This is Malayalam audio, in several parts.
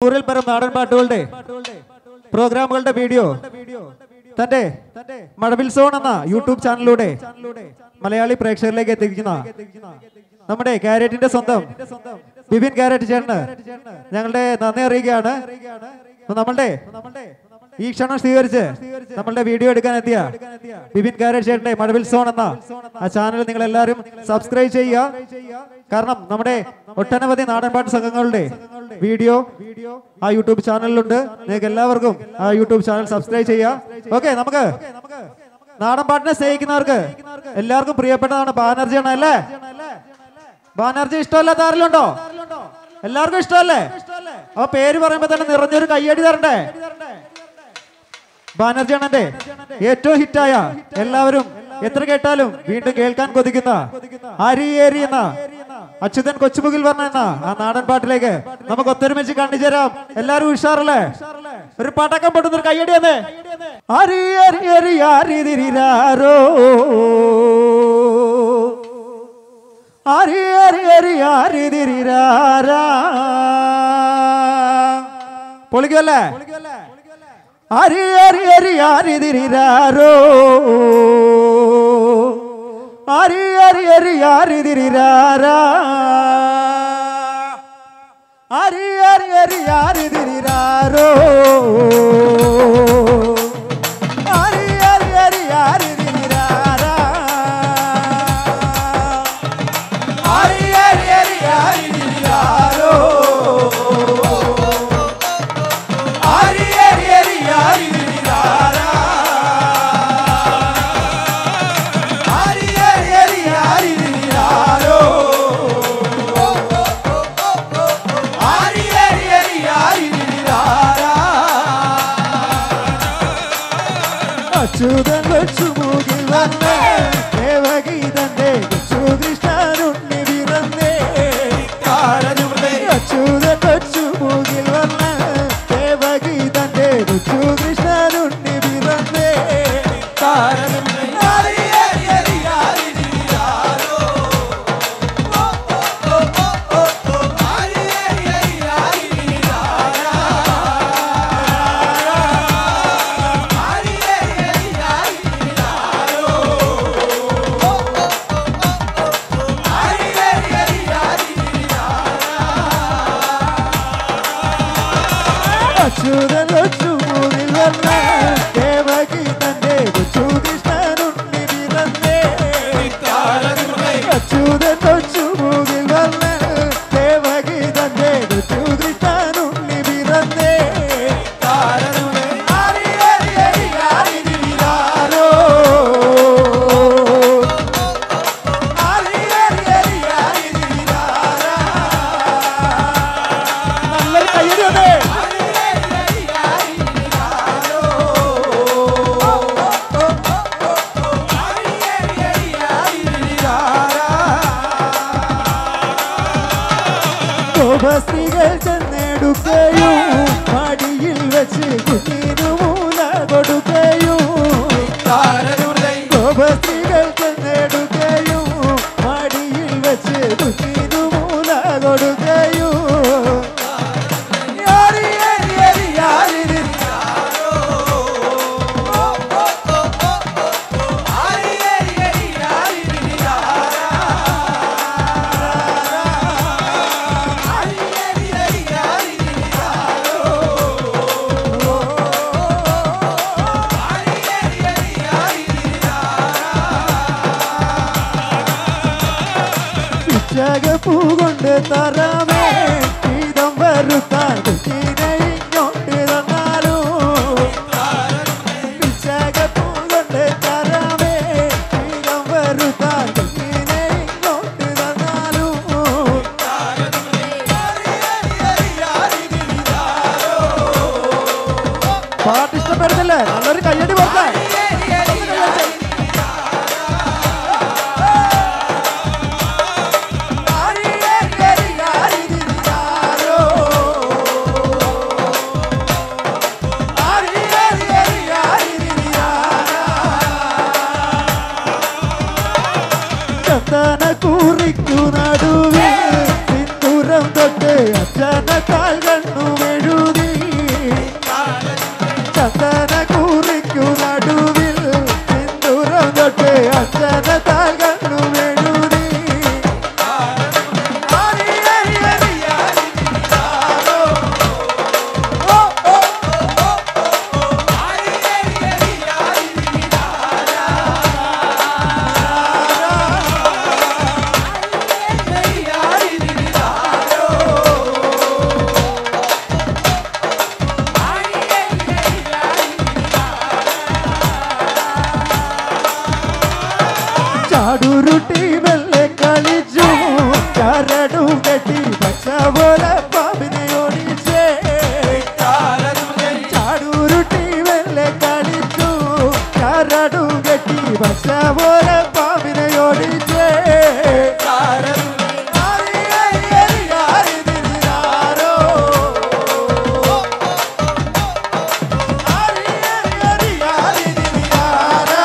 നൂറിൽ പരം നാടൻ പാട്ടുകളുടെ പ്രോഗ്രാമുകളുടെ വീഡിയോ തന്റെ മഴവിൽ സോൺ എന്ന യൂട്യൂബ് ചാനലിലൂടെ മലയാളി പ്രേക്ഷകരിലേക്ക് എത്തിക്കുന്ന നമ്മുടെ കാരറ്റിന്റെ സ്വന്തം ബിബിൻ കാരറ്റ് ചേട്ടന് ഞങ്ങളുടെ നന്ദി അറിയിക്കുകയാണ് അപ്പൊ നമ്മളുടെ ഈ ക്ഷണം സ്വീകരിച്ച് നമ്മളുടെ വീഡിയോ എടുക്കാൻ എത്തിയ ബിബിൻ കാരറ്റ് ചേട്ടന്റെ മഴവിൽ സോൺ എന്ന ആ ചാനൽ നിങ്ങൾ എല്ലാവരും സബ്സ്ക്രൈബ് ചെയ്യുക കാരണം നമ്മുടെ ഒട്ടനവധി നാടൻപാട്ട് സംഘങ്ങളുടെ വീഡിയോ ആ യൂട്യൂബ് ചാനലിലുണ്ട് നിങ്ങൾക്ക് എല്ലാവർക്കും ആ യൂട്യൂബ് ചാനൽ സബ്സ്ക്രൈബ് ചെയ്യുക ഓക്കെ നമുക്ക് നാടൻപാട്ടിനെ സ്നേഹിക്കുന്നവർക്ക് എല്ലാവർക്കും പ്രിയപ്പെട്ടതാണ് ബാനർജി ആണ് അല്ലേ ബാനർജി ഇഷ്ടമല്ലാത്ത ആരെങ്കിലുണ്ടോ എല്ലാവർക്കും ഇഷ്ടമല്ലേ അപ്പൊ പേര് പറയുമ്പോ തന്നെ നിറഞ്ഞൊരു കയ്യടി തരണ്ടേ ബാനർജി അണ്ണന്റെ ഏറ്റവും ഹിറ്റായ എല്ലാവരും എത്ര കേട്ടാലും വീണ്ടും കേൾക്കാൻ കൊതിക്കുന്ന അരിയേരി എന്ന അച്യുതൻ കൊച്ചുമുകിൽ പറഞ്ഞ എന്ന ആ നാടൻ പാട്ടിലേക്ക് നമുക്ക് ഒത്തൊരുമിച്ച് കണ്ടുചേരാം എല്ലാവരും ഉഷാറല്ലേ ഒരു പാട്ടക്കം പൊട്ടുന്നൊരു കയ്യടി തന്നെ അരി അരി അരി ആരി തിരിരാരോ അരി അരി അരി ആരി തിരിരാരാ പൊളിക്കുമല്ലേ അരി അരി അരി ആരി തിരിരാരോ അരി അരി അരി ആരി തിരിരാരാ അരി അരി അരി ആരി തിരിരാരോ അരി അരി അരി ആരി തിരിരാരാ അരി അരി അരി ആരി തിരിരാരോ അരി അരി അരി ആരി തിരിരാരാ അരി അരി അരി ആരി തിരിരാരോ അരി അരി അരി ആരി തിരിരാരാ അച്യുതൻ കൊച്ചുമൂകിൽ വന്നേ ദേവഗീതന്റെ കൊച്ചുകൃഷ്ണനുണ്ണി വിറന്നേ അച്യുതൻ കൊച്ചുമൂകിൽ വന്ന് ദേവഗീതന്റെ കൊച്ചുകൃഷ്ണനുണ്ണി വിറന്നേ അച്യുതൻ കൊച്ചുമൂകിൽ വന്ന് ദേവഗീതന്റെ കൊച്ചുകൃഷ്ണനുണ്ണി വിറന്നേ അച്യുതൻ കൊച്ചുമൂകിൽ വന്ന് ദേവഗീതന്റെ കൊച്ചുകൃഷ്ണനുണ്ണി വിറന്നേ ആരി ആരി ആരി ആരി തിരിയാരോ. ആരി ആരി ആരി ആരി തിരിയാരാ. നല്ലൊരു കയ്യടി വന്നേ സ്ത്രീകൾ ചെന്നെടുക്കയും മടിയിൽ വെച്ച് കുഞ്ഞിനു മൂല കൊടുക്കയും സ്ത്രീകൾ ചെന്നെടുക്കയും മടിയിൽ വെച്ച് കുഞ്ഞിനു മൂല കൊടുക്കയും യാരി, യാരി, യാരി, യാരി, രി. പിച്ചകപ്പൂ കൊണ്ട് തരാമേ ഗീതം വരുത്താൻ കുട്ടീനെ ഇങ്ങോട്ട് തന്നാലോ പിച്ചകപ്പൂ കൊണ്ട് തരാമേ ഗീതം വരുത്താൻ കുട്ടീനെ ഇങ്ങോട്ട് തന്നാലോ പാട്ട് ഇഷ്ടപ്പെടുന്നില്ലേ നല്ലൊരു കയ്യടി കൊടുക്കാൻ ചന്ദന കൂറിക്കു നടുവേ സിന്ദൂരം തൊട്ട് അച്ഛന കാൽ കണ്ണു മെഴുവേ പക്ഷ പോലെ പാമ്പിനെ ഓടിച്ചേ ചാടൂരുട്ടി വെല്ലെ കളിച്ചു ചരടും കെട്ടി പക്ഷ പോലെ പാമ്പിനെ ഓടിച്ചേ ആരി, ആരി, ആരി, ആരി, തിരിയാരോ. ആരി, ആരി, ആരി, ആരി, തിരിയാരാ.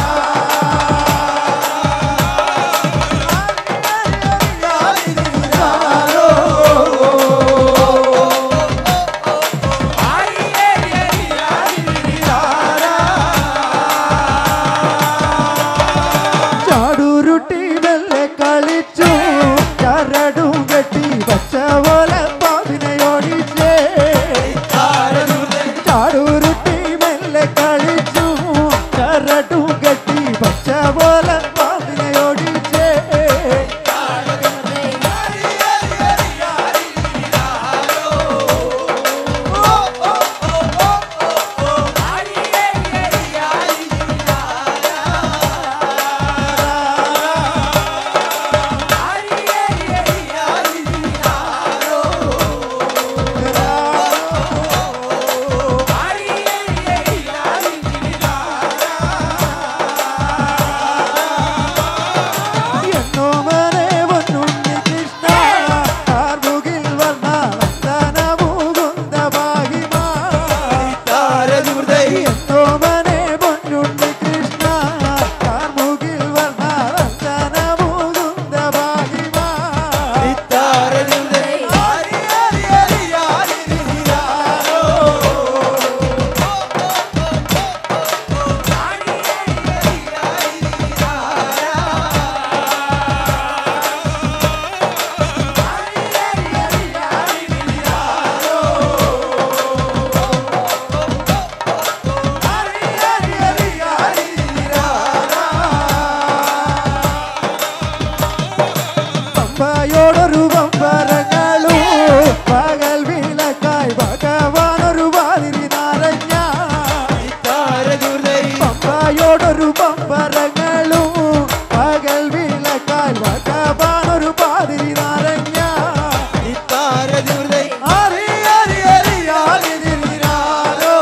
ചാടൂരുട്ടി മെല്ലെ കളിച്ചു ചരടും കെട്ടി പച്ച പോലെ പാവിനെ ഓടിച്ചേ ചാടൂരുട്ടി മെല്ലെ കളിച്ചു ചരടും കെട്ടി പച്ച പോലെ പാവിനെ ഓടിച്ചേ എന്നോ മനെ വന്നുണ്ണി കൃഷ്ണ കാർമുകിൽ വന്ന വന്ദന മുകുന്ദ ഭാഗിമാ എന്നോ മനെ വന്നുണ്ണി കൃഷ്ണ കാർമുകിൽ വന്ന വന്ദന മുകുന്ദ ഭാഗിമാ പമ്പയോടൊരു പമ്പരങ്ങളും പകൽ വിളക്കായി ഭഗവാനൊരു വാതിരി നാരഞ്ഞ പമ്പയോടൊരു പമ്പരങ്ങളും പകൽ വിളക്കായി ഭഗവാനൊരു വാതിരി നാരഞ്ഞ ആരി ആരി ആരി ആരി തിരിരാരോ.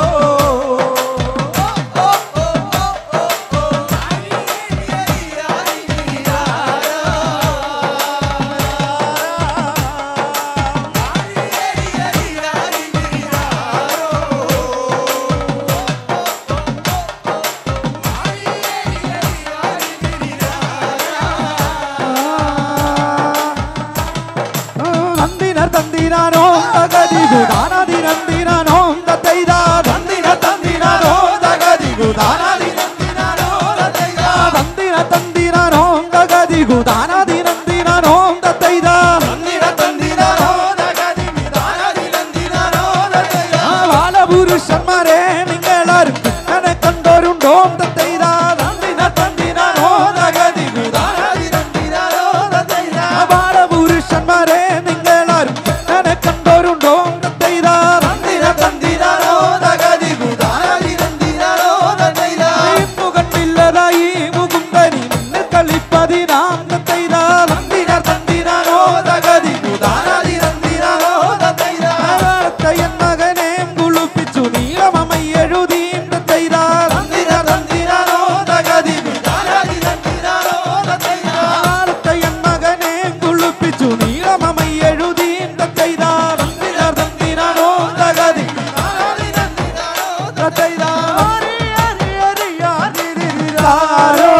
തന്തിനർ തന്തിനാനോ തകതികു ദാനദിനന്തിനാനോ തത്തൈത തന്തിന തന്തിനാനോ തകതികു ദാനദിനന്തിനാനോ തത്തൈത തന്തിന തന്തിനാനോ തകതികു ദാനദിനന്തിനാനോ തത്തൈത തന്തിന തന്തിനാനോ തകതികു ദാനദിനന്തിനാനോ തത്തൈത ബാലപുരുഷന്മാരെ നിങ്ങളാരും കൃഷ്ണനെ കണ്ടോരുണ്ടോ തത്തൈത തന്തിന തന്തിനാനോ തകതികു ദാനദിനന്തിനാനോ തത്തൈത ബാലപുരുഷന്മാരെ നിങ്ങളാരും കൃഷ്ണനെ കണ്ടോരുണ്ടോ തത്തൈത തന്തിന തന്തിനാനോ തകതികു ദാനദിനന്തിനാനോ തത്തൈത മുഖണ്ടില്ലതായി മുകുന്ദനി നിന്നെ കളിപ്പതിനാം തത്തൈത തന്തിന തന്തിനാനോ തകതികു ദാനദിനന്തിനാനോ തത്തൈത വാർത്തയൻ മകനെ കുളിപ്പിച്ചു നീളമമൈ എഴുതീം തത്തൈത തന്തിന തന്തിനാനോ തകതികു ദാനദിനന്തിനാനോ തത്തൈത വാർത്തയൻ മകനെ കുളിപ്പിച്ചു നീളമമൈ എഴുതീം തത്തൈത തന്തിന തന്തിനാനോ തകതികു ദാനദിനന്തിനാനോ തത്തൈത ആരി ആരി ആരി ആരി ദിരിരാരോ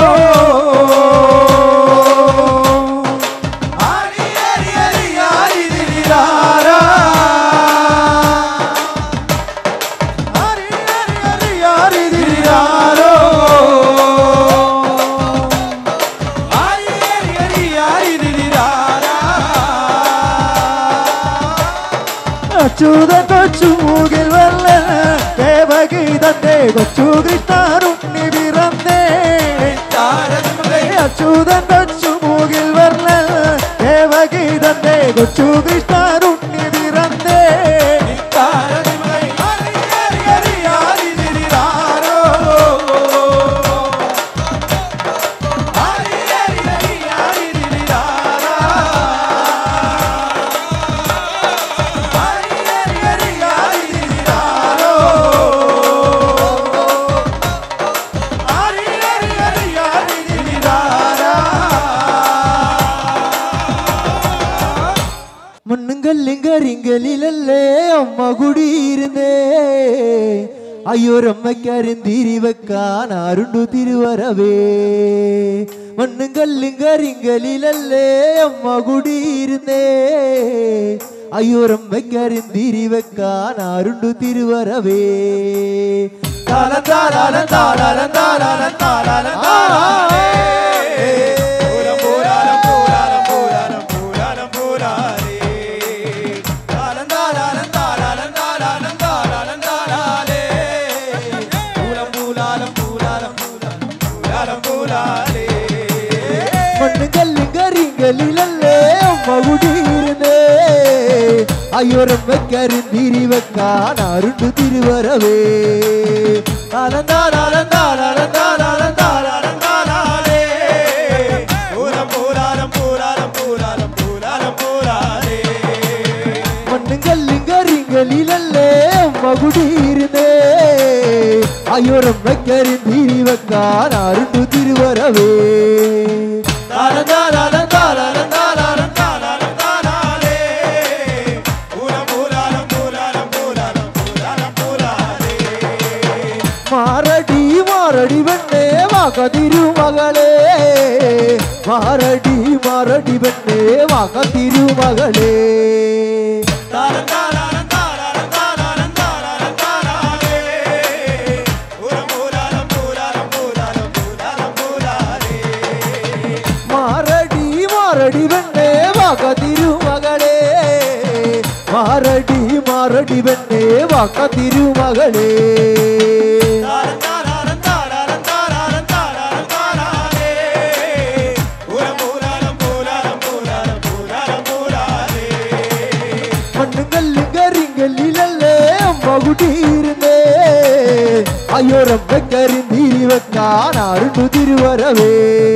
ആരി ആരി ആരി ആരി ദിരിരാരാ ആരി ആരി ആരി ആരി ദിരിരാരോ ആരി ആരി ആരി ആരി ദിരിരാരാ അച്യുത കൊച്ചു മൂകിൽ വല്ല ദേവഗീതത്തെ കൊച്ചു കൃഷ്ണാരുണ്ണി പിറന്നേ അച്യുതൻ കൊച്ചു മൂകിൽ വല്ല ദേവഗീതത്തെ കൊച്ചു കൃഷ്ണാരുണ്ണി പിറന്നേ ആരി ആരി ആരി ആരി ദിരിരാരോ. ആരി ആരി ആരി ആരി ദിരിരാരാ. കുടിയിരുന്നേ അയ്യോരമ്മയ്ക്കരിന്തിരി വെക്കാൻ ആരുണ്ടു തിരുവരവേ മണ്ണും കല്ലും കരിങ്കലിലല്ലേ അമ്മ കുടിയിരുന്നേ അയ്യോരമ്മയ്ക്കരിന്തിരി വെക്കാൻ ആരുണ്ടു തിരുവരവേ താലം താലാലം താലാലം താലാലം താലാലം താലാലേ മണ്ണും കല്ലും കരിങ്കലിലല്ലേ അമ്മ കുടിയിരുന്നേ അയ്യോരമ്മക്കരിന്തിരി വെക്കാൻ ആരുണ്ടു തിരുവരവേ താലം താലാലം താലാലം താലാലം താലാലം താലാലേ മണ്ണും കല്ലും കരിങ്കലിലല്ലേ അമ്മ കുടിയിരുന്നേ അയ്യോരമ്മക്കരിന്തിരി വെക്കാൻ ആരുണ്ടു തിരുവരവേ താലം താലാലം താലാലം താലാലം താലാലം താലാലേ മാറടി മാറടി പെണ്ണേ വാക തിരുമകളെ മാറടി മാറടി പെണ്ണേ വാക തിരുമകളെ മാറടി മാറടി പെണ്ണേ വാക തിരുമകളെ മാറടി മാറടി പെണ്ണേ വാക തിരുമകളെ മണ്ണും കല്ലും കരിങ്കല്ലിലല്ലേ അമ്മ കുട്ടിയിരുന്നേ അയ്യോരമ്മ കരിന്തിരി വെക്കാൻ ആരുണ്ടു തിരുവരവേ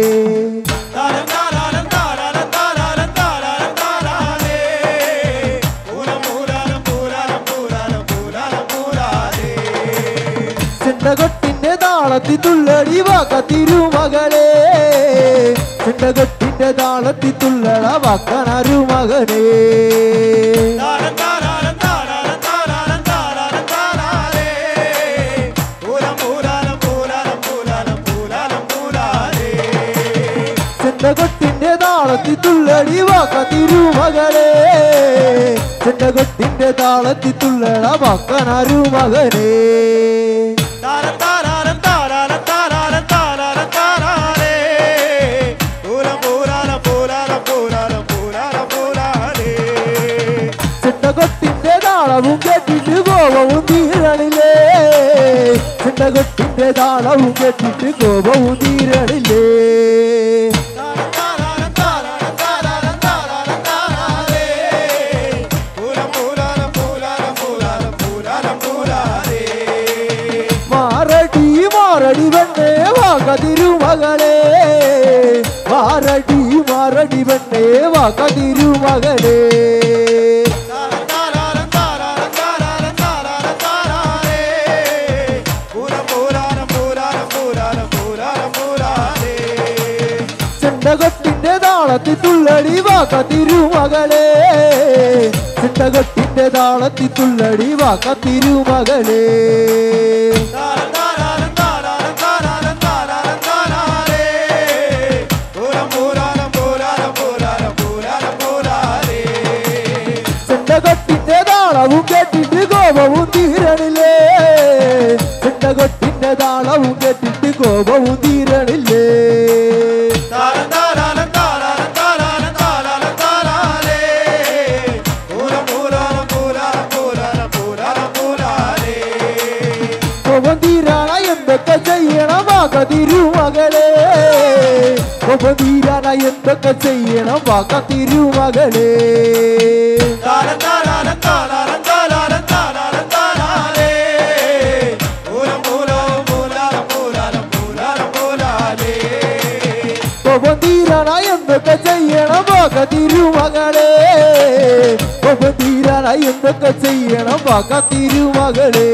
ചെണ്ടകൊട്ടിന്റെ താളത്തി തുള്ളടി വാക്ക തിരുമകളെ ചെണ്ടകൊട്ടിന്റെ താളത്തി തുള്ളട വാക്കനരുമകനേ ചെണ്ടകൊട്ടിന്റെ താളത്തി തുള്ളടി വാക്ക തിരുമകളെ ചെണ്ടകൊട്ടിന്റെ താളത്തി തുള്ളട വാക്കനരുമകനേ ചെണ്ടകൊട്ടിന്റെ താളവും കേട്ടിട്ട് കോപവും തീരണില്ലേ ചെണ്ടകൊട്ടിന്റെ താളവും കേട്ടിട്ട് കോപവും തീരണില്ലേ മാറടി മാറടി പെണ്ണേ വാക തിരുമകളെ മാറടി മാറടി പെണ്ണേ വാക തിരുമകളെ ചെണ്ടകൊട്ടിന്റെ താളത്തിൽ തുള്ളടി വാക തിരുമകളെ ചെണ്ടകൊട്ടിന്റെ താളത്തിൽ തുള്ളടി വാക തിരുമകളെ ചെണ്ടകൊട്ടിന്റെ താളവും കേട്ടിട്ട് കോപവും തീരണില്ലേ ചെണ്ടകൊട്ടിന്റെ താളവും കേട്ടിട്ട് കോപവും തീരണില്ലേ കോപം തീരാണ എന്തൊക്കെ ചെയ്യണം വാക തിരുമകളെ കോപം തീരാണ എന്തൊക്കെ ചെയ്യണം വാക തിരുമകളെ കോപം തീരാണ എന്തൊക്കെ ചെയ്യണം വാക തിരുമകളെ കോപം തീരാണ എന്തൊക്കെ ചെയ്യണം വാക തിരുമകളെ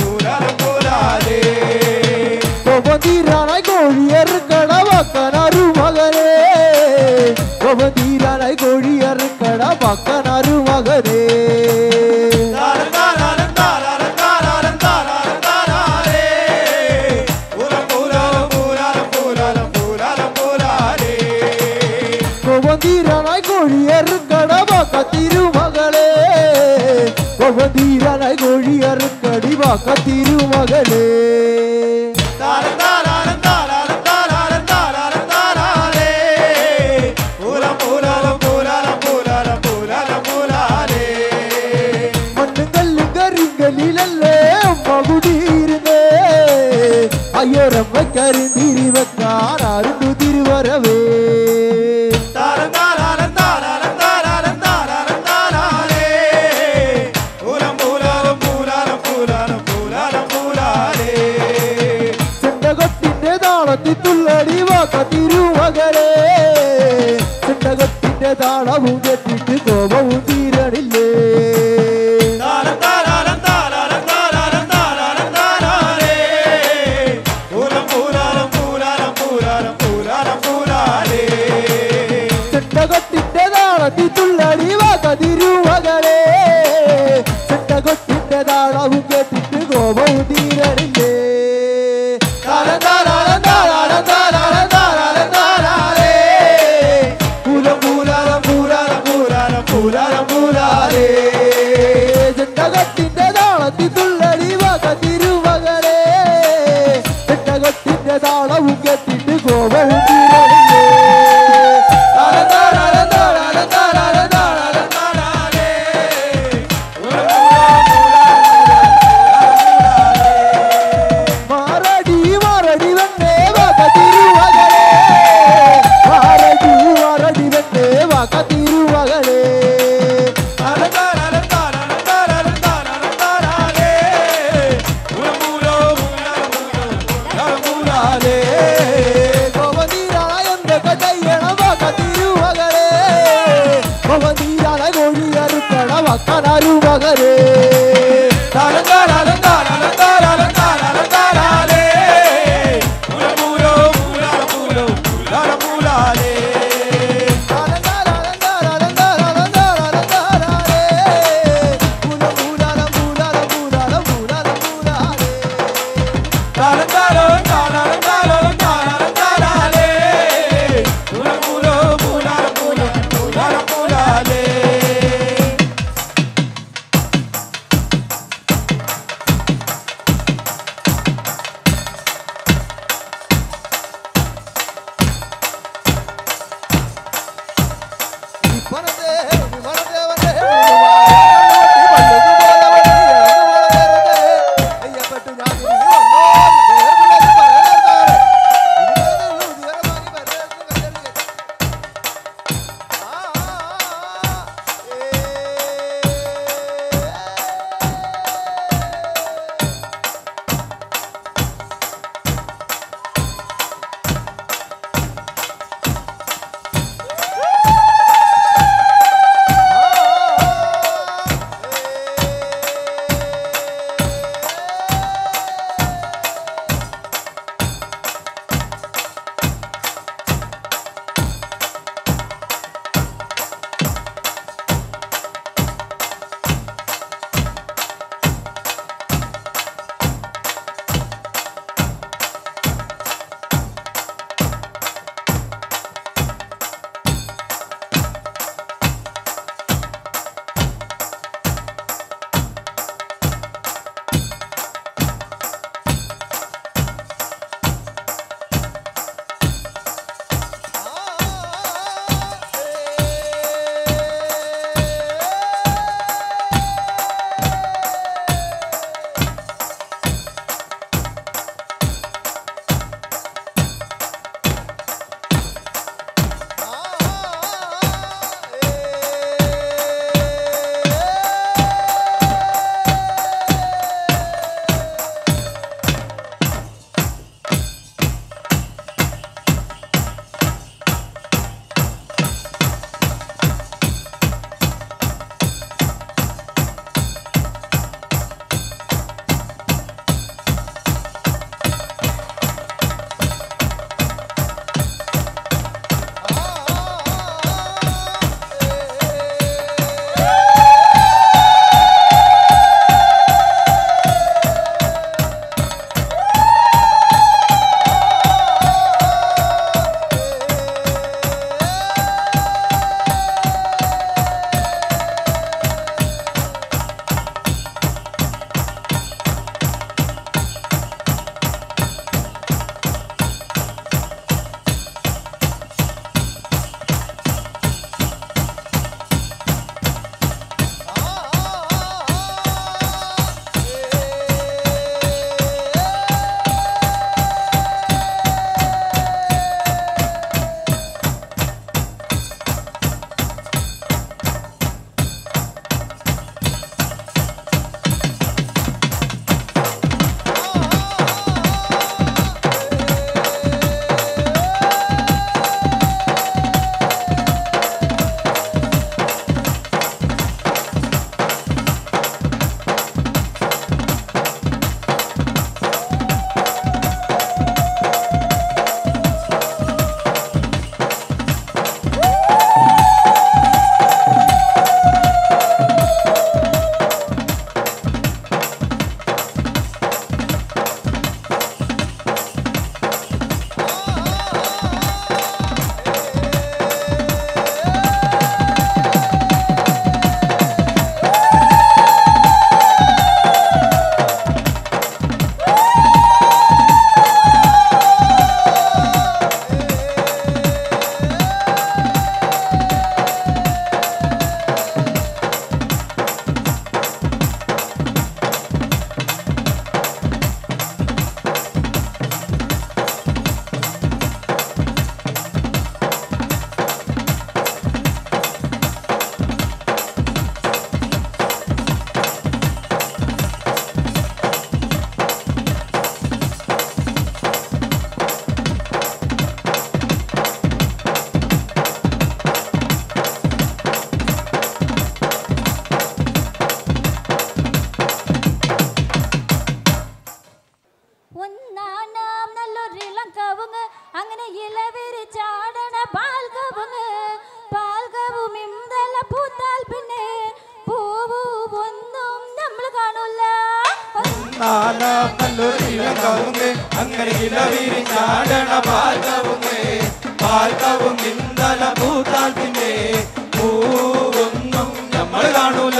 കോപം തീരാണ കോഴിയറുക്കണ വാക്കനരു കോഴിയറുക്കടവാക്ക തിരുമകളെ ഭഗവതീരന കോഴിയറുക്കടിവാക്ക തിരുമകളെ മണ്ണും കല്ലും കരിങ്കലിലല്ലേ അമ്മ കുടിയിരുന്നേ അയ്യോരമ്മ കരിന്തിരി വെക്കാൻ ആരുണ്ടു തിരുവരവേ ചെണ്ടകൊട്ടിന്റെ താളത്തിൽ തുള്ളടി വാക്ക തിരുമകളെ ചെണ്ടകൊട്ടിന്റെ താളവും കെട്ടിട്ട് കോപവും തീരണില്ലേ ചെണ്ടകൊട്ടിന്റെ താളത്തിൽ തുള്ളടി വാക്ക തിരുമകളെ ചെണ്ടകൊട്ടിന്റെ താളവും കെട്ടിട്ട് കോപവും തീരണില്ലേ താരം താരാരം താരാരം താരാരം താരാരം താരാരേ. പൂരം പൂരാരം പൂരാരം പൂരാരം പൂരാരം പൂരാരേ. ചെണ്ടകൊട്ടിന്റെ താളത്തിൽ തുള്ളടി വാക്ക തിരുമകളെ ചെണ്ടകൊട്ടിന്റെ താളവും കെട്ടിട്ട് കോപവും തീരണില്ലേ താരം താരാരം താരാരം താരാരം താരാരം താരാരേ. മാറടി മാറടി വന്നേ വാക തിരുവകളെ മാറടി മാറടി വന്നേ വാക തിരുവകളെ മകരെ താരം താരം താരം താരം താരം താരാലേ അങ്ങനെ ഇലവിരി ചാടണ പാൽക്കവുങ്ങേ പാൽക്കവും നിന്തല പൂത്താൽ പിന്നെ പൂവൊന്നും നമ്മൾ കാണൂല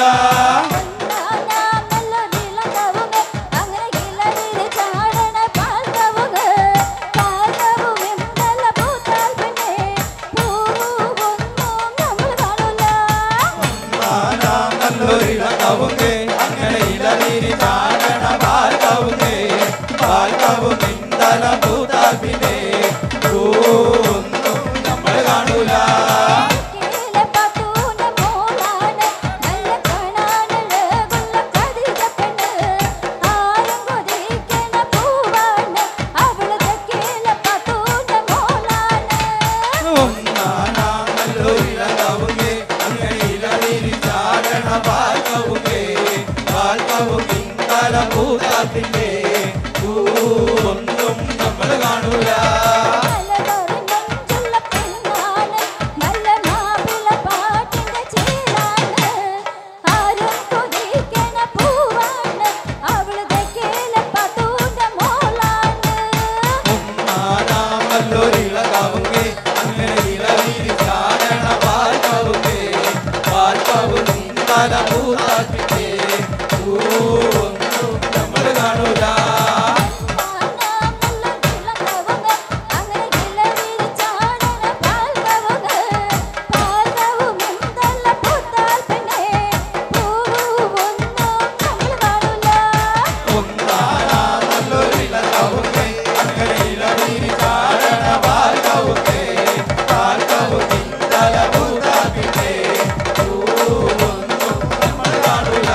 നാനാം നല്ലൊരിളകവുങ്ങേ അങ്ങനെ ഇലവിരി ചാടണ പാൽക്കവുങ്ങേ പാൽക്കവും നിന്തല പൂത്താൽ പിന്നെ പൂവൊന്നും നമ്മൾ കാണൂല ഒന്നാനാം നല്ലൊരിളകവുങ്ങേ അങ്ങനെ ഇലവിരി ചാടണ പാൽക്കവുങ്ങേ പാൽക്കവും നിന്തല പൂത്താൽ പിന്നെ പൂവൊന്നും നമ്മൾ കാണൂല ഒന്നാനാം നല്ലൊരിളകവുങ്ങേ അങ്ങനെ ഇലവിരി ചാടണ പാൽക്കവുങ്ങേ പാൽക്കവും നിന്തല പൂത്താൽ പിന്നെ പൂവൊന്നും നമ്മൾ കാണൂല ഒന്നാനാം നല്ലൊരിളകവുങ്ങേ അങ്ങനെ ഇലവിരി ചാടണ പാൽക്കവുങ്ങേ പാൽക്കവും നിന്തല പൂത്താൽ പിന്നെ പൂവൊന്നും നമ്മൾ കാണൂല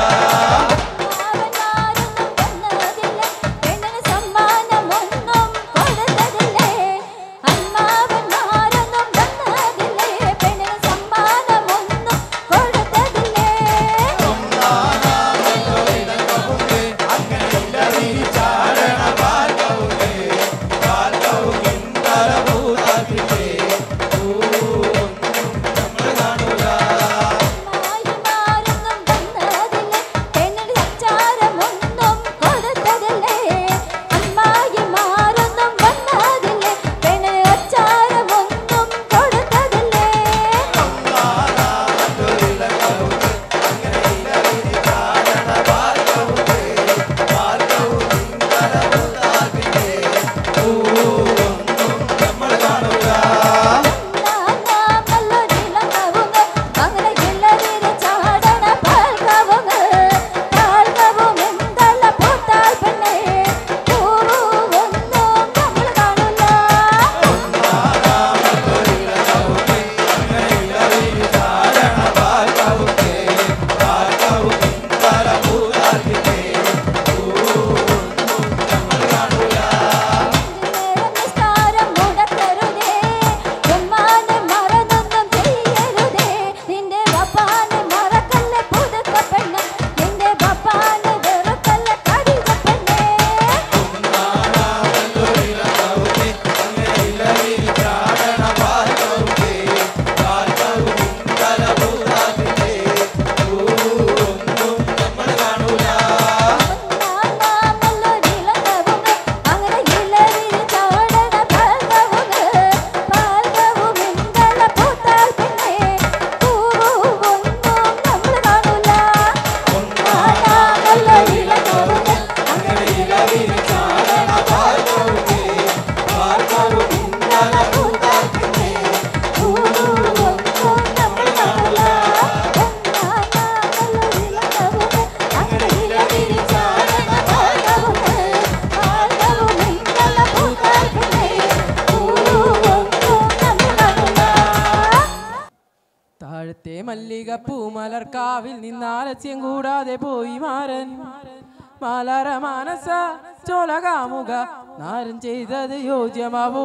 താഴത്തെ മല്ലിക പൂമലർക്കാവിൽ നിന്നാലസ്യം കൂടാതെ പോയി മാരൻ മാലാര മാനസ ചോലകാമുക നാരൻ ചെയ്തത് യോജ്യമാവോ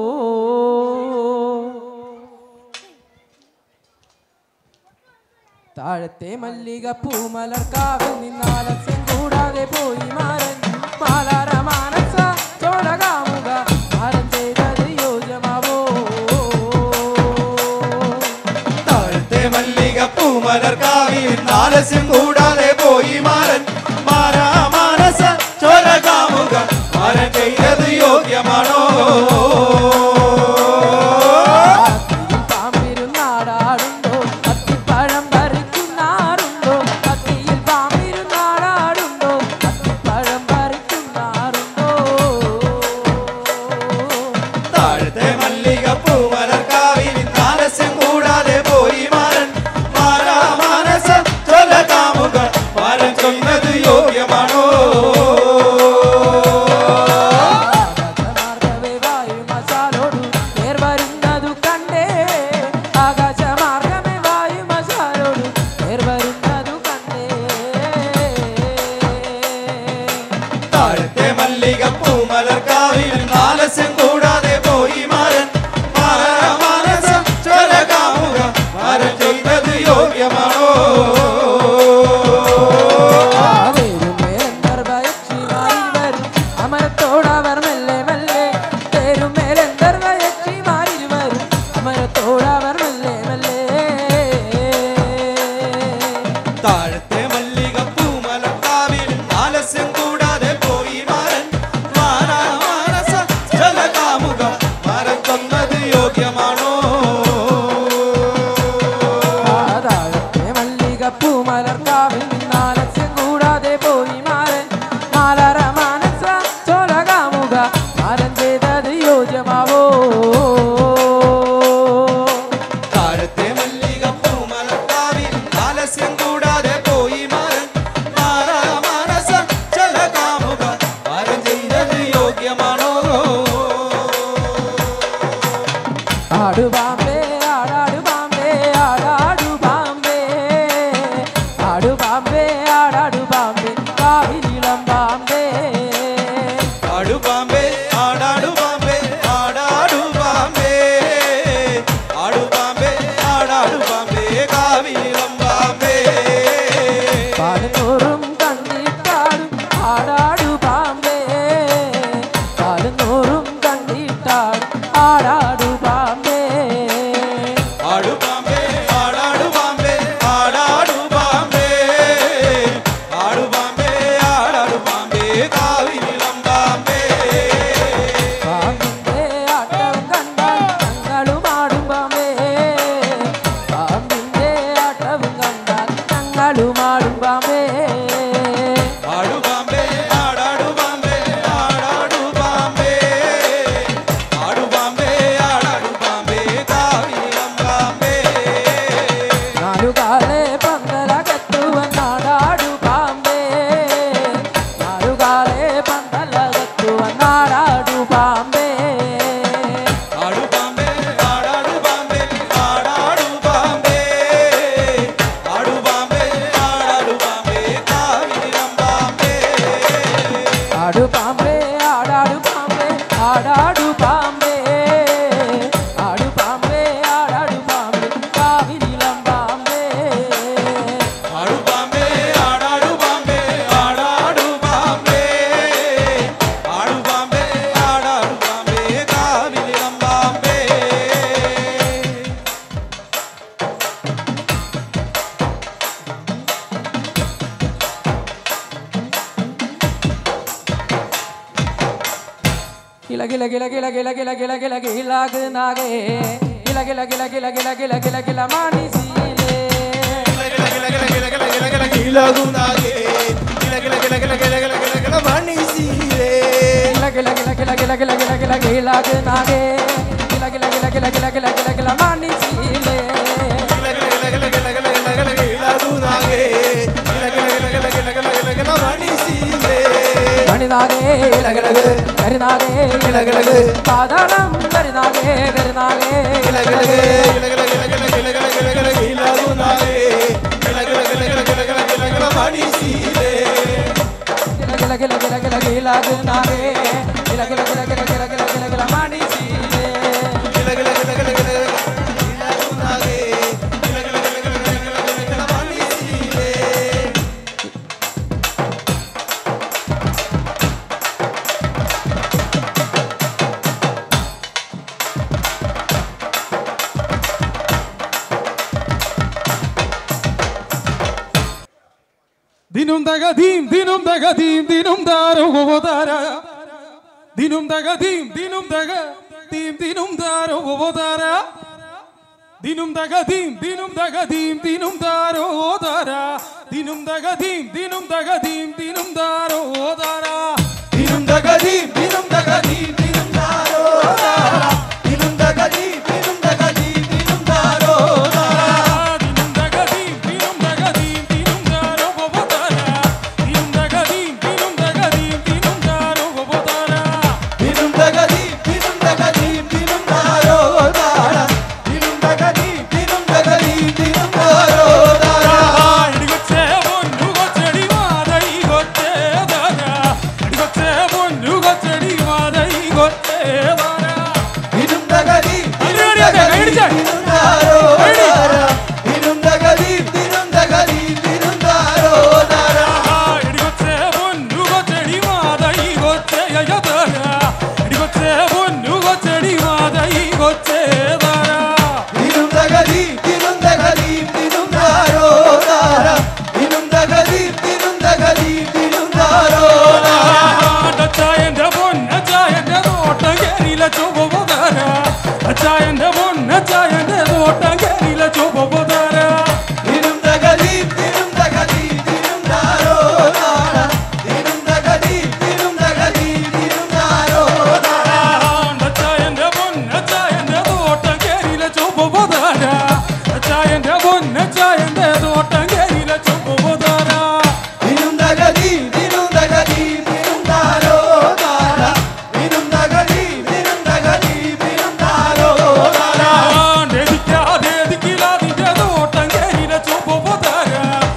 താഴത്തെ മല്ലിക പൂമലർക്കാവിൽ നിന്നാലസ്യം കൂടാതെ പോയി മാരൻ മാലാര മാനസ ചോലകാമുക നാരൻ ചെയ്തത് യോജ്യമാവോ താഴത്തെ മല്ലിക പൂമലർക്കാവിൽ നാലസ്യം കൂടാതെ പോയി മാറൻ മാരാ മാനസ ചോര കാമുക മാരൻ ചെയ്തത് യോഗ്യ പാദത്തോടവർ മെല്ലെ മെല്ലെ താഴത്തെ മല്ലികപ്പൂ മലർക്കാവിൽ ആലസ്യം കൂടാതെ പോയി മാരൻ മാനസ ജലകാമുക മരം കൊന്നത് യോഗ്യമാണോ താഴത്തെ മല്ലികപ്പൂ മലർക്കാവിൽ നിന്നാലസ്യം കൂടാതെ പോയി മാരൻ മാലര മാനസ ചോലകാമുക മാരൻ ചെയ്തത് യോജ്യമാവോ താഴത്തെ മല്ലികപ്പൂ മലർക്കാവിൽ ആലസ്യം കൂടാതെ പോയി മാരൻ മാനസ ജലകാമുക മരം ചെയ്തത് യോഗ്യമാണോ ആടു ബാമ്പേ ആടാടു ബാമ്പേ ആടാടു ബാമ്പേ ആടു ബാമ്പേ ആടാടു ബാമ്പേ കാവിലിളം ബാമ്പേ ആടു പാമ്പേ ആടാടു പാമ്പേ ആടാടു പാമ്പേ ആടു പാമ്പേ ആടാടു പാമ്പേ കാവിലം പാമ്പേ പാടുന്നോറും കണ്ടിട്ടാടും ആടാടു ബാമ്പേ പാടുന്നോറും കണ്ടിട്ടാടും ആടാടു ബാമ്പേ ആടു പാമ്പേ ആടാടു പാമ്പേ ആടാടു പാമ്പേ ആടു പാമ്പേ ആടാടു പാമ്പേ കാവിലം പാമ്പേ പാമ്പിന്റെ ആട്ടം കണ്ടാൽ ഞങ്ങളും ആടും പാമ്പേ പാമ്പിന്റെ ആട്ടവും കണ്ടാൽ ഞങ്ങളും ആടും പാമ്പേ ആടു പാമ്പേ ആടാടു പാമ്പേ ആടാടു പാമ്പേ ആടു പാമ്പേ ആടാടു പാമ്പേ കാവിലം പാമ്പേ നാലുകാലെ പന്തലകത്തുവൻ നാടാടു പാമ്പേ നാലുകാലെ പന്തലകത്തുവൻ നാടാടു പാമ്പേ ആടു പാമ്പേ ആടാടു പാമ്പേ ആടാടു പാമ്പേ ആടു പാമ്പേ ആടാടു പാമ്പേ കാവിലം പാമ്പേ ആടു പാമ്പേ ആടാടു പാമ്പേ ആടാടു പാമ്പേ ആടു പാമ്പേ ആടാടു പാമ്പേ കാവിലിളം പാമ്പേ ആടു പാമ്പേ ആടാടു പാമ്പേ ആടാടു പാമ്പേ ആടു പാമ്പേ ആടാടു പാമ്പേ കാവിലം പാമ്പേ കില കില കില കില കില കില കില കില കിലാക് നാഗേ കില കില കില കില കില കില കില കില മാണിസീലേ കില കില കില കില കില കില കില കില കിലാക് നാഗേ കില കില കില കില കില കില കില കില മാണിസീലേ മണിനാഗേ ഇലകിലക് കരിനാഗേ ഇലകിലക് പാതാളം കരിനാഗേ കരിനാഗേ കില കില കില കില കില കിലാക് നാഗേ കില കില കില കില കില കില കില കില മാണിസീലേ ദിനും തകതീം ദിനും തകതീം ദിനും താരോ ഗോതാര ദിനും തകതീം ദിനും തക തീം ദിനും താരോ ഗോതാര ദിനും തകതീം ദിനും തകതീം ദിനും താരോ താര ദിനും തകതീം ദിനും തകതീം ദിനും താരോ താര ദിനം തകതീം ദിനം തകതീം ദിനം താരോ താര ദിനം തകതീം ദിനം തകതീം ദിനം താരോ താര ദിനും തകതീം ദിനും തകതീം ദിനും താരോ ഗോതാര ദിനും തകതീം ദിനും തകതീം ദിനും താരോ ഗോതാര ദിനം തകതീം ദിനം തകതീം ദിനം താരോ താര ദിനം തകതീം ദിനം തകതീം ദിനം താരോ താര ഇടികൊച്ചേ പൊന്നു കൊച്ചടി മാതൈ കൊച്ചേ ദാദാ ഇടികൊച്ചേ പൊന്നു കൊച്ചടി മാതൈ തോട്ടം കേരില ചുവപ്പുതാര ദിനം തകതീം ദിനം തകതീം ദിനം താരോ താര ദിനം തകതീം ദിനം തകതീം ദിനം താരോ താര അച്ചായന്റെ പൊന്നച്ചായന്റെ തോട്ടം കേരില ചുവപ്പുതാര അച്ചായന്റെ പൊന്നച്ചായന്റെ തോട്ടം കേരില ചുവപ്പുതാര ദിനം തകതീം ദിനം തകതീം ദിനം താരോ താര ദിനം തകതീം ദിനം തകതീം ദിനം താരോ താര ദേദിക്കാതിന്റെ തോട്ടം കേരില ചുവപ്പുതാര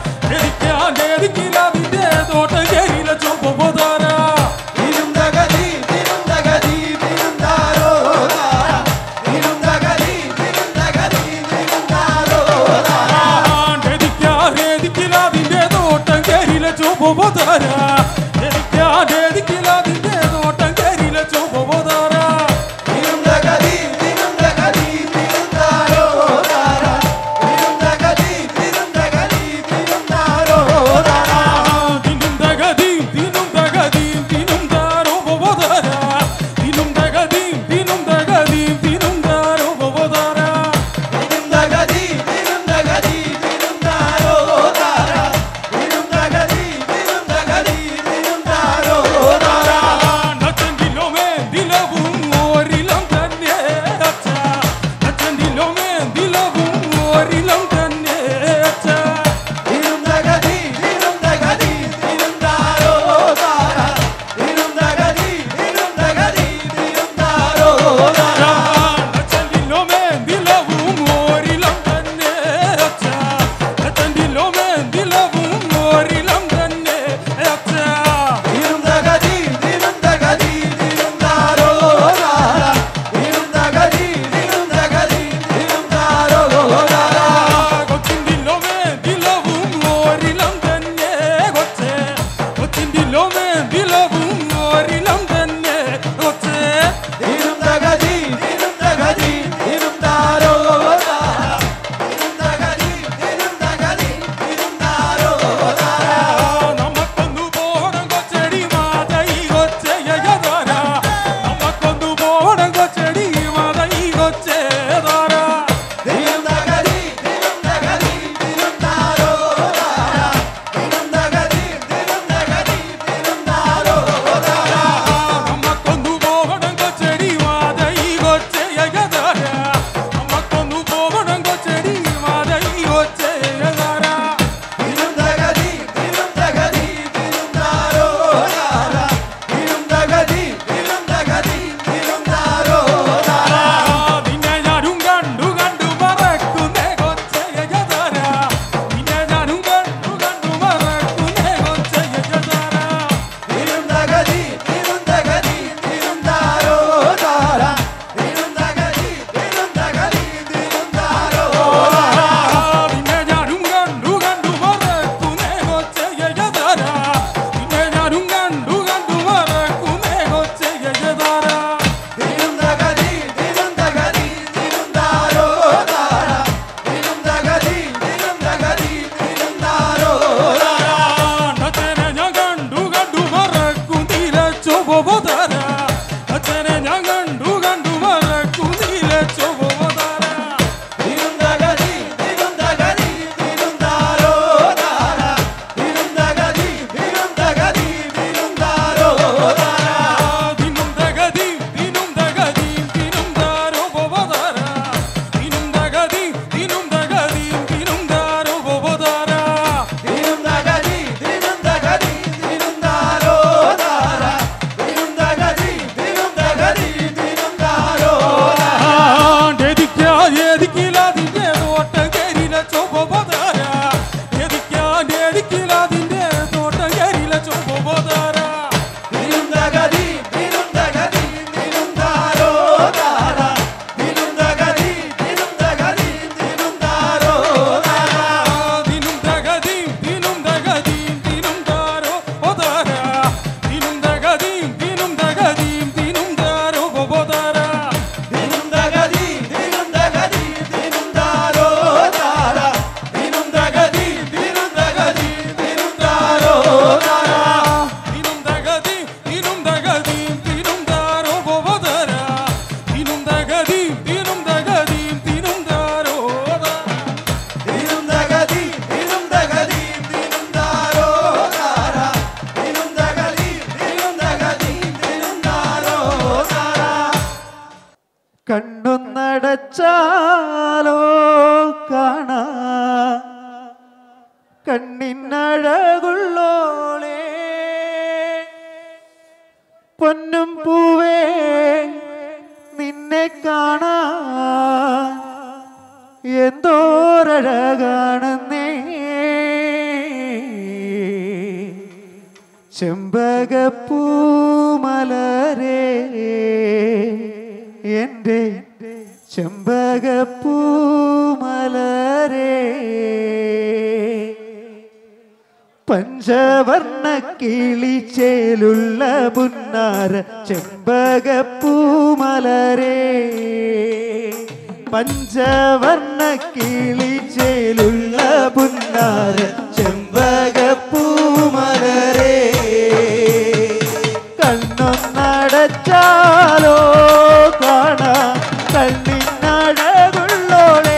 ദേദിക്കാതിന്റെ തോട്ടം കേരില ചുവപ്പുതാര ദിനം തകതീം ദിനം തകതീം ദിനം താരോ താര ദിനം തകതീം ദിനം തകതീം ദിനം താരോ താര ദേദിക്കാതിന്റെ തോട്ടം കേരില ചുവപ്പുതാര ദേദിക്കാതിന്റെ തോട്ടം കേരില ചുവപ്പുതാര ദിനം തകതീം ദിനം തകതീം ദിനം താരോ താര ദിനം തകതീം ദിനം തകതീം ദിനം താരോ താര ദിനും തകതീം ദിനും തകതീം ദിനും താരോ ഉപവതാര ദിനും തകതീം ദിനും തകതീം ദിനും താരോ ഉപവതാര ദിനം തകതീം ദിനം തകതീം ദിനം താരോ താര ദിനം തകതീം ദിനം തകതീം ദിനം താരോ താര നച്ചന്തിലോമേ ദിലവും ഓരിലം തന്നെ അച്ഛ നച്ചന്തിലോമേ ദിലവും ഓരിലം തന്നെ അച്ഛ ദിനം തകതീം ദിനം തകതീം ദിനം താരോ താര ദിനം തകതീം ദിനം തകതീം ദിനം താരോ താര നച്ചന്തിലോമേ ദിലവും ഓരിലം തന്നെ അച്ഛ നച്ചന്തിലോമേ ദിലവും ഓരിലം തന്നെ അച്ഛ ദിനം തകതീം ദിനം തകതീം ദിനം താരോ താര ദിനം തകതീം ദിനം തകതീം ദിനം താരോ താര നടച്ചാലോ കാണാ കണ്ണിനഴകുള്ളോളേ പൊന്നും പൂവേ നിന്നെ കാണാൻ എന്തോരഴകാണെന്നേ ചെമ്പകപ്പൂമലരേ എൻ്റെ ചെമ്പകപ്പൂമലരേ പഞ്ചവർണ്ണ കിളിച്ചേലുള്ള പുന്നാര ചെമ്പകപ്പൂമലരേ പഞ്ചവർണ്ണ കിളിച്ചേലുള്ള പുന്നാര ചെമ്പകപ്പൂമലരേ കണ്ണൊന്നടച്ചാലോ കാണാ കണ്ണിനഴകുള്ളോളേ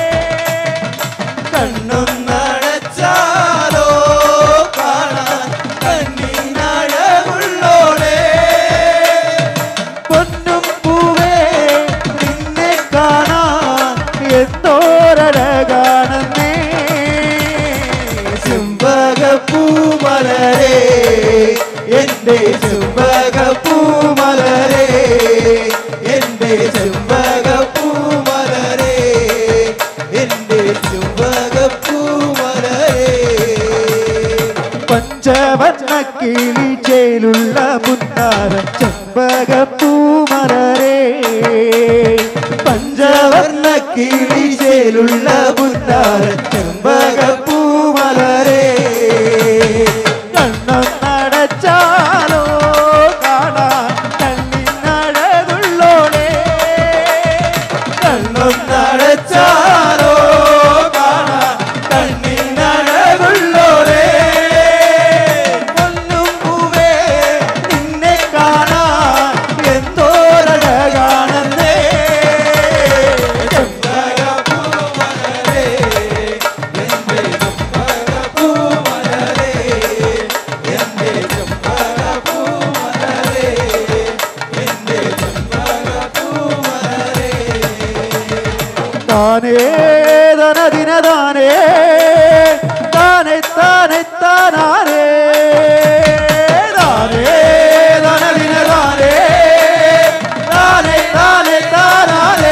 കണ്ണൊന്നടച്ചാലോ കാണാൻ കണ്ണിനഴകുള്ളോളേ പൊന്നും പൂവേ നിന്നെ കാണാൻ എന്തോരഴകാണെന്നേ ചെമ്പകപ്പൂമലരേ എന്റെ ചെമ്പകപ്പൂമലരേ എന്റെ ചെമ്പകപ്പൂമലരേ എന്റെ ചെമ്പകപ്പൂമലരേ പഞ്ചവർണ്ണ കിളിച്ചേലുള്ള പുന്നാര ചെമ്പകപ്പൂമരേ പഞ്ചവർണ്ണ കിളിചേലുള്ള പുന്നാര ചെമ്പകപ്പൂമലരേ കണ്ണൊന്നടച്ചാലോ കാണാൻ കണ്ണിനഴകുള്ളോളേ കണ്ണൊന്നടച്ചാലോ കാണാൻ കണ്ണിനഴകുള്ളോരേ പൊന്നും പൂവേ നിന്നെ കാണാൻ എന്തോരഴകാണെന്നേ ചെമ്പകപ്പൂമലരേ എന്റെ ചെമ്പകപ്പൂമലരേ എന്റെ ചെമ്പകപ്പൂമലരേ എന്റെ ചെമ്പകപ്പൂമലരേ താനേ ധനദിന താനേ താനെ താനെ താനാരേ താനേ ധനദിന താനേ താനെ താനെ താനാരേ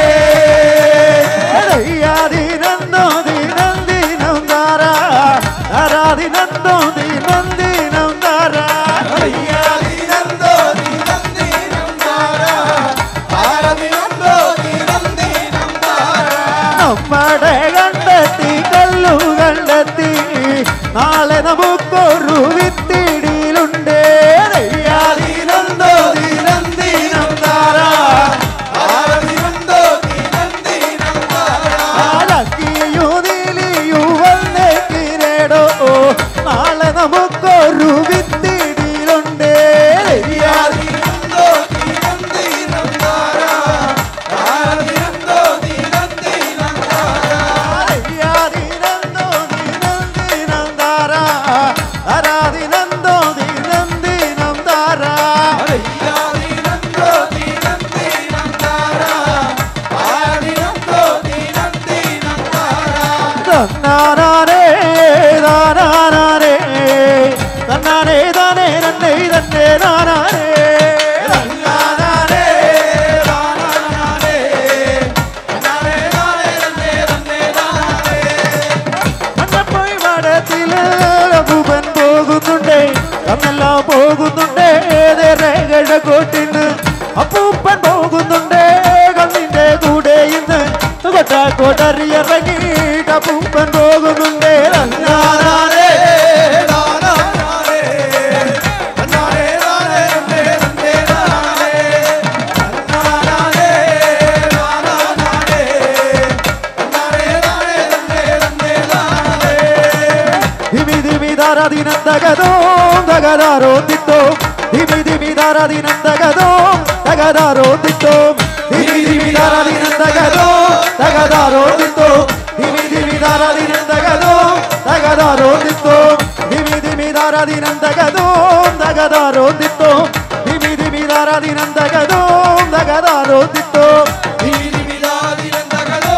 ദയ്യാദിനന്തോ ദിനം ദിനം താരാ താരാദിനന്തോ ദിനം ദിനം താരാ അയ്യാദിനന്തോ ദിനം ദിനം താരാ ആരദിനന്തോ ദിനം ദിനം താരാ നമ്മുടെ കണ്ടെത്തി കല്ലു കണ്ടെത്തി നാളെ നമുക്കൊരു വിത്തിടിയിലുണ്ട് ആദിനന്തോ ദിനം ദിനം താരാ ആരദിനന്തോ ദിനം ദിനം താരാ ോ നാളെ നമുക്കൊരു വിത്തിടിയിലുണ്ട് ആദിനന്തോ ദിനം ദിനം താരാ ആരദിനന്തോ ദിനം ദിനം താരാ ആരാധിനന്തോ ദിനം ദിനം താരാ ആരാധിനന്തോ ദിനം ദിനം താരാ അയ്യാദിനന്തോ ദിനം ദിനം താരാ ആരദിനന്തോ ദിനം ദിനം താരാ തന്നാനേ താനാനേ തന്നാനേ താനേ നന്നേ തന്നെ നാനാനേ തന്നാനേ താനാനേ തന്നാനേ താനേ തന്നേ തന്നേ താനേ കണ്ണപ്പോയി വടത്തില് അപ്പൂപ്പൻ പോകുന്നുണ്ടേ കണ്ണെല്ലാം പോകുന്നുണ്ടേ രേഖഴ കോട്ടിന്ന് അപ്പൂപ്പൻ പോകുന്നുണ്ടേ കണ്ണിന്റെ കൂടെ ഇന്ന് കൊട്ടാക്കോട്ടറിയിറങ്ങി അപ്പൂപ്പൻ പോകുന്നുണ്ടേ തന്നാനേ താനാനേ തന്നാനേ താനേ തന്നേ തന്നേ താനേ തന്നാനേ താനാനേ തന്നാനേ താനേ തന്നേ തന്നേ താനേ ധിമി ധിമി ധാരാധീനം തകതോ തകതാരോ തിട്ടോ ധിമി ധിമി ധാരാധീനം തകതോ തകതാരോ തിട്ടോ ധിമി ധിമി ധാരാധീനം തകതോ തകതാരോ തിട്ടോ ധിമി ധിമി ധാരാധീനം തകതോ തകതാരോ തിട്ടോ ധിമി ധിമി ധാരാധീനം തകതോ തകതാരോ തിട്ടോ ധിമി ധിമി ധാരാധീനം തകതോ തകതാരോ തിട്ടോ ദിവിദിവിദാദിനന്തകലോ